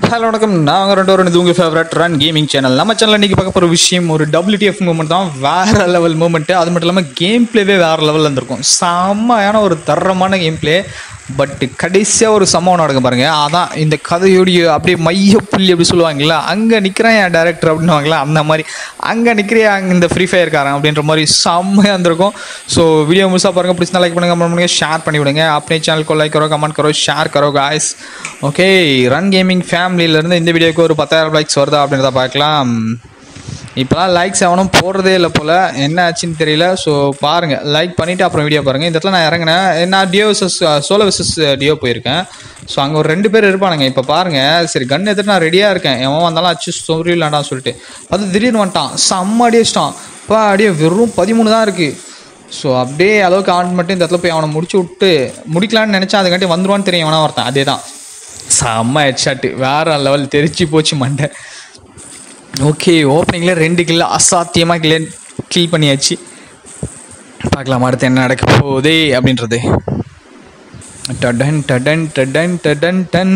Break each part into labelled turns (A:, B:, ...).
A: hello வணக்கம் நாங்கள் ரெண்டு பேரும் இது உங்கள் ஃபேவரட் ரன் கேமிங் சேனல் நம்ம சேனல் இன்றைக்கி பார்க்க போகிற விஷயம் ஒரு டபிள்யூடிஎஃப் மூமெண்ட் தான் வேறு லெவல் மூமெண்ட்டு அது மட்டும் இல்லாமல் கேம் பிளேவே வேறு லெவலில் இருந்திருக்கும் செம்மையான ஒரு தரமான கேம் பிளே பட் கடைசியாக ஒரு சம்பவம் நடக்கும் பாருங்க அதான் இந்த கதையோடைய அப்படியே மைய புள்ளி அப்படி சொல்லுவாங்கல்ல அங்கே நிற்கிறேன் என் டேரக்டர் அப்படின்னுவாங்களா அந்த மாதிரி அங்கே நிற்கிறே அங்கே இந்த ஃப்ரீ ஃபயர் காரன் அப்படின்ற மாதிரி செம்மையாக இருந்திருக்கும் ஸோ வீடியோ முழுசாக பாருங்கள் பிடிச்சா லைக் பண்ணுங்க கமெண்ட் பண்ணுங்க ஷேர் பண்ணி விடுங்க அப்படியே சேனல் லைக் கரோ கமெண்ட் கரோ ஷேர் கரோ காய்ஸ் ஓகே ரன் கேமிங் ஃபேமிலியிலேருந்து இந்த வீடியோக்கு ஒரு பத்தாயிரம் லைக்ஸ் வருதா அப்படின்றத பார்க்கலாம் இப்போலாம் லைக்ஸ் எவனும் போடுறதே இல்லை போல் என்ன ஆச்சுன்னு தெரியல ஸோ பாருங்கள் லைக் பண்ணிவிட்டு அப்புறம் வீடியோ பாருங்கள் இந்த இடத்துல நான் இறங்கினேன் நான் duo versus solo versus duo போயிருக்கேன் ஸோ அங்கே ஒரு ரெண்டு பேர் இருப்பானுங்க இப்போ பாருங்கள் சரி கன் எடுத்துட்டு நான் ரெடியாக இருக்கேன் எவன் வந்தாலும் அச்சு சொரியலாண்டான்னு சொல்லிட்டு அது திடீர்னு வந்துட்டான் செம்ம அடிச்சிட்டான் இப்போ அப்படியே வெறும் பதிமூணு தான் இருக்குது ஸோ அப்படியே அளவுக்கு ஆன் மட்டும் இந்த இடத்துல போய் அவனை முடிச்சு விட்டு முடிக்கலான்னு நினச்சா அதுக்காண்டி வந்துருவான்னு தெரியும் எவனா ஒருத்தன் அதே தான் செம்ம ஹெட்ஷாட்டு வேற லெவல் தெரிச்சு போச்சு மண்டை ஓகே ஓப்பனிங்கில் ரெண்டு கிலோ அசாத்தியமாக கிளே கில் பண்ணியாச்சு பார்க்கலாம் அடுத்து என்ன நடக்க போகுதே அப்படின்றது டடன் டடன் டடன் டடன் டன்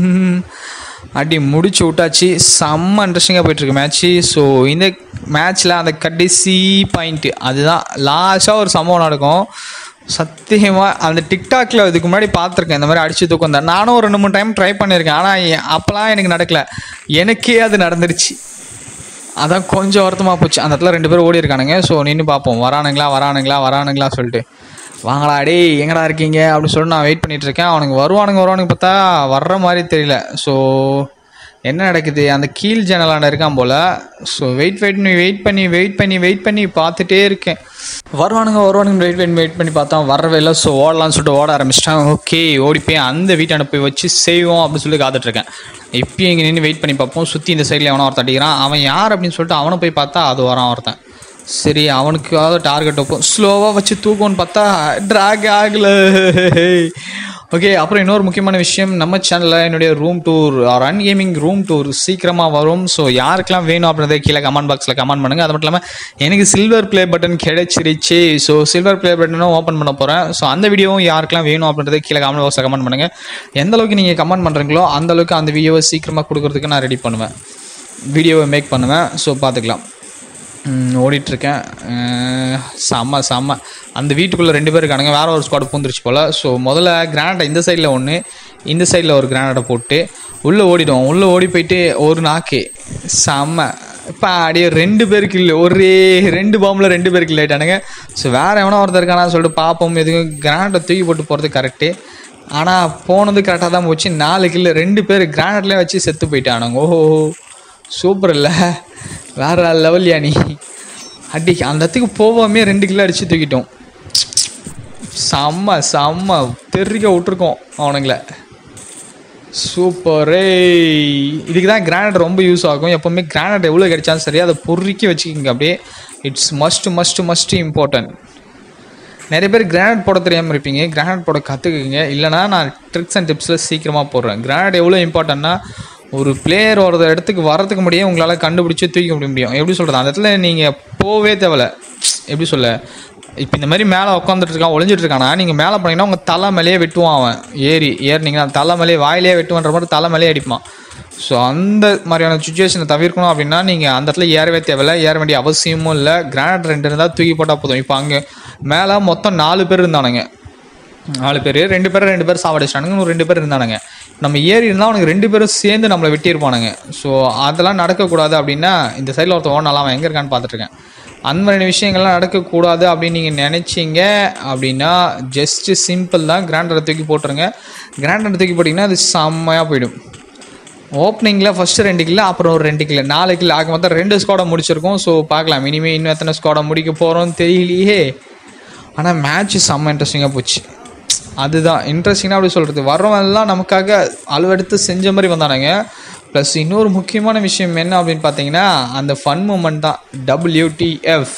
A: அடி முடிச்சு விட்டாச்சு செம்ம இன்ட்ரெஸ்டிங்காக போயிட்டுருக்கு மேட்ச்சு ஸோ இந்த மேட்ச்சில் அந்த கடைசி பாயிண்ட்டு அதுதான் லாஸ்ட்டாக ஒரு சம்பவம் நடக்கும் சத்தியமாக அந்த டிக்டாக்ல இதுக்கு முன்னாடி பார்த்துருக்கேன் இந்த மாதிரி அடிச்சு தூக்கம் தான் நானும் ஒரு ரெண்டு மூணு டைம் ட்ரை பண்ணியிருக்கேன் ஆனால் அப்போலாம் எனக்கு நடக்கல எனக்கே அது நடந்துருச்சு அதான் கொஞ்சம் வருத்தமாக போச்சு அந்த இடத்துல ரெண்டு பேரும் ஓடி இருக்கானுங்க ஸோ நின்று பார்ப்போம் வரானுங்களா வரானுங்களா வரானுங்களா சொல்லிட்டு வாங்களா டேய் எங்கடா இருக்கீங்க அப்படின்னு சொல்லிட்டு நான் வெயிட் பண்ணிட்டு இருக்கேன் அவனுங்க வருவானுங்க வருவானுங்க பார்த்தா வர்ற மாதிரி தெரியல ஸோ என்ன நடக்குது அந்த கீழ் ஜன்னலாண்ட இருக்கான் போல் ஸோ வெயிட் வெயிட் பண்ணி வெயிட் பண்ணி வெயிட் பண்ணி வெயிட் பண்ணி பார்த்துட்டே இருக்கேன் வருவானுங்க வருவானுங்க வெயிட் பண்ணி வெயிட் பண்ணி பார்த்தா வரவே இல்லை ஸோ ஓடலாம்னு சொல்லிட்டு ஓட ஆரம்பிச்சிட்டான் ஓகே ஓடி போய் அந்த வீட்டாண்ட போய் வச்சு செய்வோம் அப்படின்னு சொல்லி காத்துட்ருக்கேன் இப்பயும் இங்கே நின்று வெயிட் பண்ணி பார்ப்போம் சுற்றி இந்த சைடில் எவனோ ஒருத்தன் அடிக்கிறான் அவன் யார் அப்படின்னு சொல்லிட்டு அவனை போய் பார்த்தா அது வரான் ஒருத்தன் சரி அவனுக்காவது டார்கெட் வைப்போம் ஸ்லோவாக வச்சு தூக்கும்னு பார்த்தா ட்ராக் ஆகல ஓகே அப்புறம் இன்னொரு முக்கியமான விஷயம் நம்ம சேனலில் என்னுடைய room tour run gaming room tour சீக்கிரமாக வரும் ஸோ யாருக்கெல்லாம் வேணும் அப்படின்றத கீழே கமெண்ட் பாக்ஸில் கமெண்ட் பண்ணுங்கள் அது மட்டும் இல்லாமல் எனக்கு சில்வர் ப்ளே பட்டன் கிடைச்சிருச்சு ஸோ சில்வர் ப்ளே பட்டனும் ஓப்பன் பண்ண போகிறேன் ஸோ அந்த வீடியோவும் யாருக்கெல்லாம் வேணும் அப்படின்றத கீழே கமெண்ட் பாக்ஸில் கமெண்ட் பண்ணுங்கள் எந்த அளவுக்கு நீங்கள் கமெண்ட் பண்ணுறீங்களோ அந்த அளவுக்கு அந்த வீடியோவை சீக்கிரமாக கொடுக்கறதுக்கு நான் ரெடி பண்ணுவேன் வீடியோவை மேக் பண்ணுவேன் ஸோ பார்த்துக்கலாம் ம், ஓடிட்டுருக்கேன் அஹ், செம்ம செம்ம அந்த வீட்டுக்குள்ளே ரெண்டு பேர் இருக்கானுங்க வேற ஒரு ஸ்குவாட் பூந்துருச்சு போல் ஸோ முதல்ல கிரானடை இந்த சைடில் ஒன்று இந்த சைடில் ஒரு கிரானடை போட்டு உள்ளே ஓடிடுவோம் உள்ளே ஓடி போயிட்டு ஒரு நாக்கு செம்ம இப்போ அப்படியே ரெண்டு பேருக்கு இல்லை ஒரே ரெண்டு பாம்பில் ரெண்டு பேருக்கு இல்லை ஆயிட்டானுங்க ஸோ வேறு எவனோ ஒருத்தர் இருக்கானா சொல்லிட்டு பார்ப்போம் எதுவும் கிரானடை தூக்கி போட்டு போகிறது கரெக்டு ஆனால் போனது கரெக்டாக தான் போச்சு நாலு கிலோ ரெண்டு பேர் கிரானட்லேயே வச்சு செத்து போயிட்டானுங்க ஓஹோ சூப்பர் இல்லை வேற லெவல்யா நீ அடி அந்த இடத்துக்கு போவோமே ரெண்டு கிலோ அடிச்சு தூக்கிட்டோம் செம்ம செம்ம தெறிக்க விட்டுருக்கோம் அவனுங்கள சூப்பரே இதுக்கு தான் கிரானைட் ரொம்ப யூஸ் ஆகும் எப்போவுமே கிரானைட் எவ்வளோ கிடைச்சாலும் சரி அதை பொறுக்கி வச்சுக்கிங்க அப்படியே it's must must must important நிறைய பேர் கிரானைட் போட தெரியாமல் இருப்பீங்க கிரானைட் போட கற்றுக்குங்க இல்லைனா நான் ட்ரிக்ஸ் அண்ட் டிப்ஸில் சீக்கிரமாக போடுறேன் கிரானைட் எவ்வளோ இம்பார்ட்டன்னா ஒரு பிளேயர் ஒரு இடத்துக்கு வரதுக்கு முடியும் உங்களால் கண்டுபிடிச்சி தூக்கி முடிய முடியும் எப்படி சொல்கிறது அந்த இடத்துல நீங்கள் போவே தேவையில்ல எப்படி சொல்ல இப்போ இந்த மாதிரி மேலே உட்காந்துட்டு இருக்கான் ஒளிஞ்சிட்டு இருக்கானா நீங்கள் மேலே போனீங்கன்னா உங்கள் தலை மேலேயே வெட்டுவான் அவன் ஏறி ஏறினீங்கன்னா தலை மேலேயே வாயிலே வெட்டுவன்ற மாதிரி தலை மேலேயே அடிப்பான் ஸோ அந்த மாதிரியான சுச்சுவேஷனை தவிர்க்கணும் அப்படின்னா நீங்கள் அந்த இடத்துல ஏறவே தேவையில்ல ஏற வேண்டிய அவசியமும் இல்லை கிரானைட் ரெண்டு இருந்தால் தூக்கி போட்டால் போதும் இப்போ அங்கே மேலே மொத்தம் நாலு பேர் இருந்தானுங்க நாலு பேர் ரெண்டு பேர் ரெண்டு பேர் சாவடிச்சிட்டானுங்க இன்னும் ரெண்டு பேர் இருந்தானுங்க நம்ம ஏறி இருந்தால் அவனுக்கு ரெண்டு பேரும் சேர்ந்து நம்மளை வெட்டியிருப்பானுங்க ஸோ அதெல்லாம் நடக்கக்கூடாது அப்படின்னா இந்த சைடில் ஒருத்தன் ஓடலாம் அவன் எங்கே இருக்கான்னு பார்த்துட்ருக்கேன் அந்த மாதிரி விஷயங்கள்லாம் நடக்கக்கூடாது அப்படின்னு நீங்கள் நினச்சிங்க அப்படின்னா ஜஸ்ட்டு சிம்பிள் தான் கிராண்டரை தூக்கி போட்டுருங்க கிராண்டரை தூக்கி போட்டிங்கன்னா அது செம்மையாக போயிடும் ஓப்பனிங்கில் ஃபஸ்ட்டு ரெண்டு கிலோ அப்புறம் ஒரு ரெண்டு கிலோ நாலு கிலோ ஆக மொத்தம் ரெண்டு ஸ்குவாடை முடிச்சிருக்கோம் ஸோ பார்க்கலாம் இனிமேல் இன்னும் எத்தனை ஸ்குவாடை முடிக்க போகிறோம்னு தெரியலையே ஆனால் மேட்ச் செம்ம இன்ட்ரெஸ்டிங்காக போச்சு அதுதான் இன்ட்ரெஸ்டிங்காக அப்படி சொல்கிறது வர்றவன்லாம் நமக்காக அளவெடுத்து செஞ்ச மாதிரி வந்தானுங்க ப்ளஸ் இன்னொரு முக்கியமான விஷயம் என்ன அப்படின்னு பார்த்தீங்கன்னா அந்த ஃபன் மூமெண்ட் தான் டபிள்யூடிஎஃப்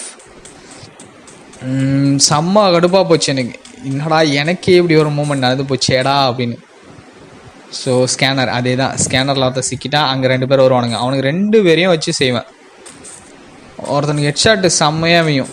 A: செம்ம கடுப்பாக போச்சு எனக்கு என்னடா எனக்கே இப்படி ஒரு மூமெண்ட் நடந்து போச்சேடா அப்படின்னு ஸோ ஸ்கேனர் அதே தான் ஸ்கேனரில் ஒருத்தர் சிக்கிட்டா அங்கே ரெண்டு பேர் வருவானுங்க அவனுக்கு ரெண்டு பேரையும் வச்சு செய்வேன் ஒருத்தனுக்கு ஹெட்ஷாட்டு செம்மையாக அமையும்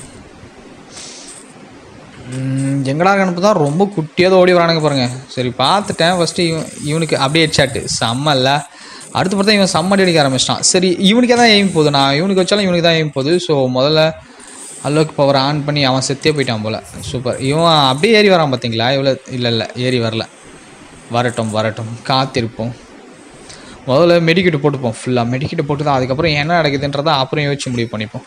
A: ம், எங்கடா கணப்பு தான் ரொம்ப குட்டியாக ஓடி வரானுங்க பாருங்க சரி பார்த்துட்டேன் ஃபஸ்ட்டு இவன் இவனுக்கு அப்படியே ஹெட்ஷாட்டு செம்மல்ல அடுத்து பார்த்தா இவன் செம்மடி அடிக்க ஆரம்பிச்சிட்டான் சரி இவனுக்கே தான் எய்ம் போகுது நான் இவனுக்கு வச்சாலும் இவனுக்கு தான் எய்ம் போகுது ஸோ முதல்ல அல்லோக்கு பவர் ஆன் பண்ணி அவன் செத்தே போயிட்டான் போல் சூப்பர் இவன் அப்படியே ஏறி வரான் பார்த்தீங்களா இவ்வளோ இல்லை இல்லை ஏறி வரல வரட்டும் வரட்டும் காத்திருப்போம் முதல்ல மெடிக்கிட்டு போட்டுப்போம் ஃபுல்லாக மெடிக்கிட்டு போட்டு தான் அதுக்கப்புறம் என்ன நடக்குதுன்றதை அப்புறம் யோசிச்சு முடிவு பண்ணிப்போம்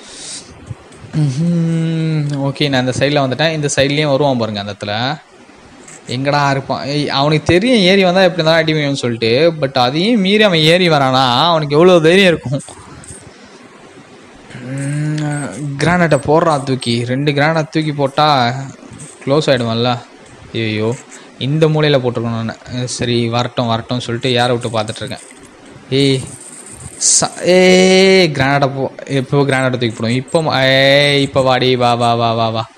A: ஓகே நான் இந்த சைடில் வந்துட்டேன் இந்த சைட்லேயும் வருவான் பாருங்க அந்த இடத்துல எங்கடா இருப்பான் ஏய், அவனுக்கு தெரியும் ஏறி வந்தால் எப்படி இருந்தாலும் அடி வேணும்னு சொல்லிட்டு பட் அதையும் மீறி அவன் ஏறி வரானா அவனுக்கு எவ்வளோ தைரியம் இருக்கும் கிரானைட்டை போடுறான் தூக்கி ரெண்டு கிரானைட் தூக்கி போட்டால் க்ளோஸ் ஆகிடுவான்ல ஐயோ இந்த மூலையில் போட்டிருக்கணும் நான் சரி வரட்டும் வரட்டும் சொல்லிட்டு யாரை விட்டு பார்த்துட்ருக்கேன் ஏய் ச ஏய் கிரானைட்டை போ எப்போ கிரானைட்டை தூக்கி போடும் இப்போ ஏய் இப்போ வாடி வா வா வா வா வா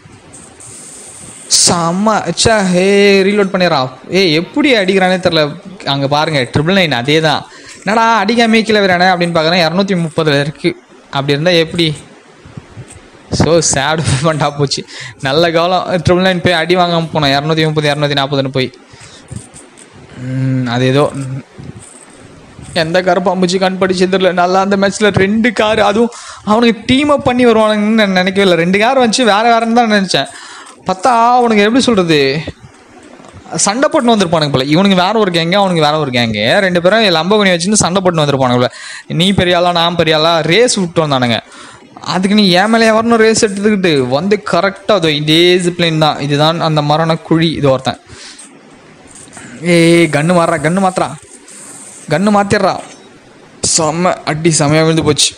A: செம்ம ச்சா ஹே ரீலோட் பண்ணிடுறா ஏய் எப்படி அடிக்கிறானே தெரில அங்கே பாருங்க ட்ரிபிள் நைன் அதே தான் என்னடா அடிக்காம கீழே வரானே அப்படின்னு பார்க்குறேன் இரநூத்தி முப்பதில் இருக்குது அப்படி இருந்தால் எப்படி ஸோ சேடு பண்ணா போச்சு நல்ல காலம் ட்ரிபிள் நைன் போய் அடி வாங்காம போனோம் இரநூத்தி முப்பது இரநூத்தி நாற்பதுன்னு போய் ம், அது ஏதோ ம், எந்த கருப்பாம்பூச்சி கண் படிச்சு தெரியல நல்லா அந்த மேட்ச்சில் ரெண்டு கார் அதுவும் அவனுக்கு டீம் அப் பண்ணி வருவானுங்கன்னு நான் நினைக்கவே இல்லை ரெண்டு கார் வச்சு வேற வேறன்னு தான் நினச்சேன் பார்த்தா அவனுக்கு எப்படி சொல்கிறது சண்டை போட்டுன்னு வந்திருப்பானுங்க போல இவனுக்கு வேற ஒரு கேங்க அவனுக்கு வேற ஒரு கேங்கு ரெண்டு பேரும் லம்பகனி வச்சுன்னு சண்டை போட்டுன்னு வந்திருப்பானுங்க போல நீ பெரியாளா நான் பெரியாளா ரேஸ் விட்டு வந்தானுங்க அதுக்கு நீ ஏன் மேலே வரணும் ரேஸ் எடுத்துக்கிட்டு வந்து கரெக்டாக அது இதே ஜிப்லைன் தான் இதுதான் அந்த மரண குழி இது ஒருத்தன் ஏய் கன்று மாறுறா கன்று மாத்துறா கன்று மாத்திடுறா செம்ம அடி செமையாக விழுந்து போச்சு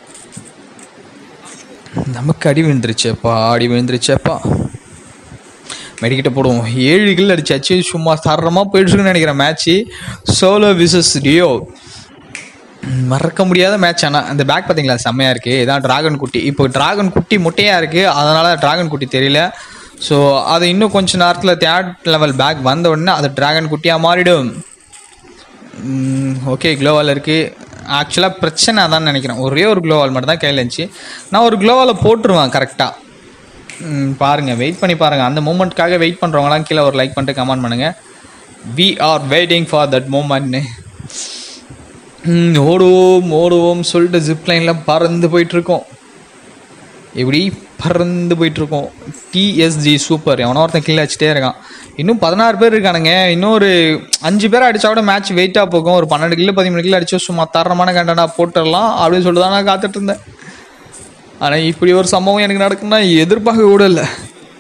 A: நமக்கு அடி விழுந்துருச்சேப்பா அடி விழுந்துருச்சேப்பா மெடிக்கிட்ட போடுவோம் ஏழு கில் அடிச்சாச்சு சும்மா தரமாக போயிட்டுருக்குன்னு நினைக்கிறேன் மேட்ச்சு சோலோ விசஸ் டியோ மறக்க முடியாத மேட்ச் ஆனால் அந்த பேக் பார்த்தீங்களா செம்மையாக இருக்குது இதான் டிராகன் குட்டி இப்போ டிராகன் குட்டி முட்டையாக இருக்குது அதனால் டிராகன் குட்டி தெரியல ஸோ அது இன்னும் கொஞ்ச நேரத்தில் தேர்ட் லெவல் பேக் வந்த உடனே அது டிராகன் குட்டியாக மாறிடும் ஓகே க்ளோவால் இருக்குது ஆக்சுவலாக பிரச்சனை அதான் நினைக்கிறேன் ஒரே ஒரு க்ளோவால் மட்டும் தான் கையில் இருந்துச்சு நான் ஒரு க்ளோவால் போட்டுருவேன் கரெக்டாக பாருங்கள் வெயிட் பண்ணி பாருங்கள் அந்த மூமெண்ட்காக வெயிட் பண்ணுறவங்களாம் கீழே ஒரு லைக் பண்ணிட்டு கமெண்ட் பண்ணுங்கள் we are waiting for that மூமெண்ட்னு ம், ஓடுவோம் ஓடுவோம் சொல்லிட்டு ஜிப் லைனில் பறந்து போயிட்டுருக்கோம் எப்படி பறந்து போயிட்டுருக்கோம் டிஎஸ்ஜி சூப்பர் எவனோ ஒருத்தன் கீழே வச்சுட்டே இருக்கான் இன்னும் பதினாறு பேர் இருக்கானுங்க இன்னும் ஒரு அஞ்சு பேர் அடிச்சா கூட மேட்ச் வெயிட்டாக போகும் ஒரு பன்னெண்டு கிலோ பதிமூணு கிலோ அடிச்சு சும்மா தரமான கண்டனா போட்டுடலாம் அப்படின்னு சொல்லிட்டு தான் நான் காத்துட்டு இருந்தேன் ஆனால் இப்படி ஒரு சம்பவம் எனக்கு நடக்குன்னா எதிர்பார்க்க கூட இல்லை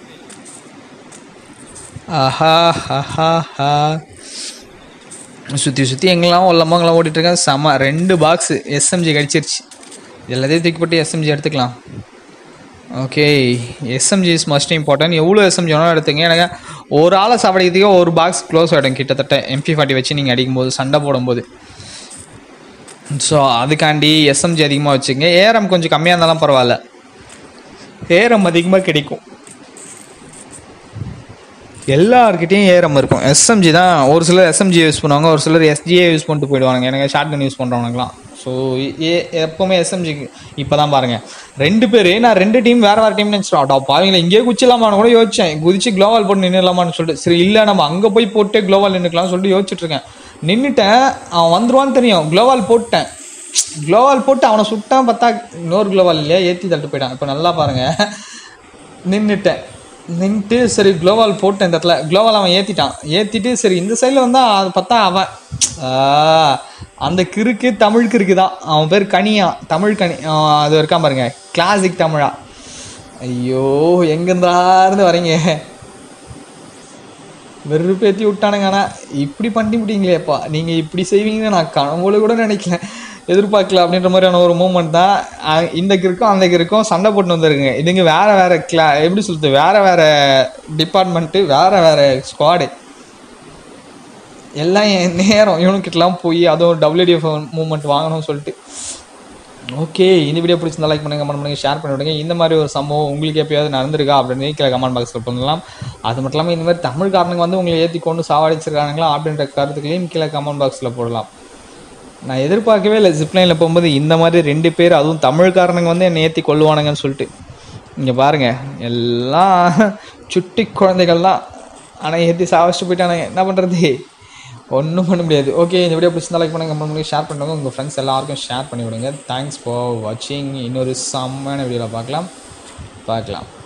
A: ஆஹா ஹஹா ஹா சுற்றி சுற்றி எங்கெல்லாம் உள்ளமங்களாம் ஓடிட்டுருக்கேன் செம ரெண்டு பாக்ஸு எஸ்எம்ஜி கடிச்சிருச்சு எல்லாத்தையும் தூக்கி போட்டு எஸ்எம்ஜி எடுத்துக்கலாம் okay SMG is must important எவ்வளோ எஸ்எம்ஜி வேணாலும் எடுத்துங்க எனக்கு ஒரு ஆளை சாப்பிடுறதுக்கே ஒரு பாக்ஸ் க்ளோஸ் ஆகிடும் கிட்டத்தட்ட எம்பி ஃபார்ட்டி வச்சு நீங்கள் அடிக்கும்போது சண்டை போடும்போது ஸோ அதுக்காண்டி எஸ்எம்ஜி அதிகமாக வச்சுங்க ஏரம் கொஞ்சம் கம்மியாக இருந்தாலும் பரவாயில்ல ஏரம் அதிகமாக கிடைக்கும் எல்லார்கிட்டேயும் ஏரம் இருக்கும் எஸ்எம்ஜி தான் ஒரு சிலர் எஸ்எம்ஜி யூஸ் பண்ணுவாங்க ஒரு சிலர் எஸ்ஜியே யூஸ் பண்ணிட்டு போயிடுவாங்க எனக்கு ஷார்ட் கன் யூஸ் பண்ணுறவனுக்குலாம் ஸோ ஏ எப்போவுமே எஸ்எம்ஜிக்கு இப்போ தான் பாருங்கள் ரெண்டு பேர் நான் ரெண்டு டீம் வேறு வேறு டீம் நினச்சிட்டோம் அடா பாவீங்களா இங்கேயே குச்சிடலாமான்னு கூட யோசிச்சேன் குதிச்சு க்ளோவால் போட்டு நின்றுலாமான்னு சொல்லிட்டு சரி இல்லை நம்ம அங்கே போய் போட்டு க்ளோவால் நின்றுக்கலாம்னு சொல்லிட்டு யோசிச்சுட்டு இருக்கேன் நின்றுட்டேன் அவன் வந்துருவான்னு தெரியும் க்ளோவால் போட்டேன் க்ளோவால் போட்டு அவனை சுட்டான் பார்த்தா இன்னொரு க்ளோவால் இல்லையா ஏற்றி தள்ளிட்டு போயிட்டான் இப்போ நல்லா பாருங்கள் நின்றுட்டேன் நின்றுட்டு சரி க்ளோவால் போட்டேன் இந்த இடத்துல க்ளோவால் அவன் ஏற்றிட்டான் ஏற்றிட்டு சரி இந்த சைடில் வந்தால் அது பார்த்தா அவன் ஆ, அந்த கிறுக்கு தமிழ் கிறுக்கு தான் அவன் பேர் கனியா தமிழ் கனி ஆ, அது இருக்கான் பாருங்க கிளாசிக் தமிழா ஐயோ எங்கேருந்தா இருந்து வரீங்க வெறுப்பேற்றி விட்டானுங்க ஆனால் இப்படி பண்ணி விட்டீங்களேப்பா நீங்கள் இப்படி செய்வீங்கன்னு நான் கனவுல கூட நினைக்கல எதிர்பார்க்கல அப்படின்ற மாதிரியான ஒரு மூமெண்ட் தான் அஹ் இந்த கிருக்கும் அந்த கிருக்கும் சண்டை போட்டு வந்துருங்க இதுங்க வேற வேற கிளா எப்படி சொல்றது வேற வேற டிபார்ட்மெண்ட்டு வேற வேற ஸ்குவாடு எல்லாம் என் நேரம் இவனுக்கிட்டலாம் போய் அதுவும் டபிள்யூடிஎஃப் மூமெண்ட் வாங்கணும்னு சொல்லிட்டு ஓகே இந்த வீடியோ பிடிச்சிருந்தா லைக் பண்ணுங்க கமெண்ட் பண்ணுங்க ஷேர் பண்ணி விடுங்க இந்த மாதிரி ஒரு சம்பவம் உங்களுக்கு எப்பயாவது நடந்திருக்கா அப்படின்னு கீழே கமெண்ட் பாக்ஸில் பண்ணலாம் அது மட்டும் இல்லாமல் இந்த மாதிரி தமிழ்காரனுங்க வந்து உங்களை ஏற்றி கொண்டு சாவடிச்சிருக்கானுங்களா அப்படின்ற கருத்துக்களையும் கீழே கமெண்ட் பாக்ஸில் போடலாம் நான் எதிர்பார்க்கவே இல்லை ஜிப்லைனில் போகும்போது இந்த மாதிரி ரெண்டு பேர் அதுவும் தமிழ்காரனுங்க வந்து என்னை ஏற்றி கொள்ளுவானுங்கன்னு சொல்லிட்டு இங்கே பாருங்கள் எல்லாம் சுட்டி குழந்தைகள் தான் ஆனால் ஏற்றி சாவச்சிட்டு போயிட்டானுங்க என்ன பண்ணுறது ஒன்றும் பண்ண முடியாது ஓகே இந்த வீடியோ பிடிச்சிருந்தா லைக் பண்ணுங்க கமெண்ட் பண்ணி ஷேர் பண்ணுங்க உங்கள் ஃப்ரெண்ட்ஸ் எல்லாருக்கும் ஷேர் பண்ணி விடுங்க தேங்க்ஸ் ஃபார் வாட்சிங் இன்னொரு செம்மையான வீடியோவில் பார்க்கலாம் பார்க்கலாம்